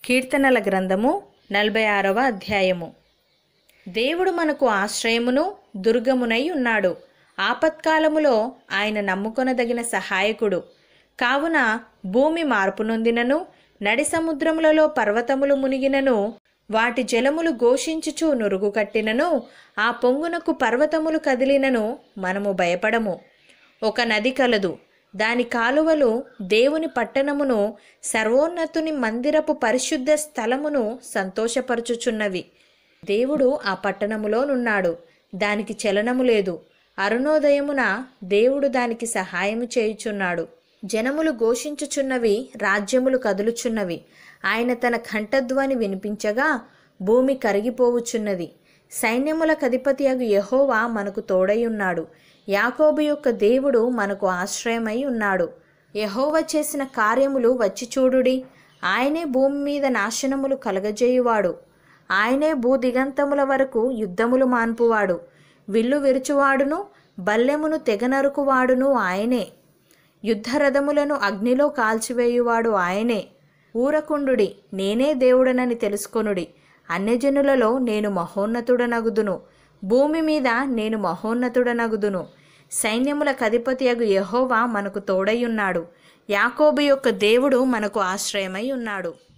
కీర్తనల గ్రంథము నలభై ఆరవ అధ్యాయము దేవుడు మనకు ఆశ్రయమును దుర్గమునై ఉన్నాడు ఆపత్కాలములో ఆయన నమ్ముకొనదగిన సహాయకుడు కావున భూమి మార్పు నొందినను నడి సముద్రములలో పర్వతములు మునిగినను వాటి జలములు ఘోషించుచు నురుగు కట్టినను ఆ పొంగునకు పర్వతములు కదిలినను మనము భయపడము ఒక నది కలదు దాని కాలువలు దేవుని పట్టణమును సర్వోన్నతుని మందిరపు పరిశుద్ధ స్థలమును సంతోషపరచుచున్నవి దేవుడు ఆ పట్టణములోనున్నాడు దానికి చలనము లేదు అరుణోదయమున దేవుడు దానికి సహాయము చేయుచున్నాడు జనములు ఘోషించుచున్నవి రాజ్యములు కదులుచున్నవి ఆయన తన కంఠధ్వని వినిపించగా భూమి కరిగిపోవుచున్నది సైన్యములకు అధిపతి అగు యహోవా మనకు తోడై ఉన్నాడు యాకోబు యొక్క దేవుడు మనకు ఆశ్రయమై ఉన్నాడు యహోవ చేసిన కార్యములు వచ్చి చూడుడి ఆయనే భూమి మీద నాశనములు కలగజేయువాడు ఆయనే భూదిగంతముల వరకు యుద్ధములు మాన్పువాడు విల్లు విరుచువాడును బల్లెమును తెగనరుకువాడును ఆయనే యుద్ధరథములను అగ్నిలో కాల్చివేయువాడు ఆయనే ఊరకుండుడి నేనే దేవుడనని తెలుసుకొనుడి అన్యజనులలో నేను మహోన్నతుడనగుదును భూమి మీద నేను మహోన్నతుడనగుదును సైన్యములకు అధిపతి అగు యహోవా మనకు తోడై ఉన్నాడు యాకోబు యొక్క దేవుడు మనకు ఆశ్రయమై ఉన్నాడు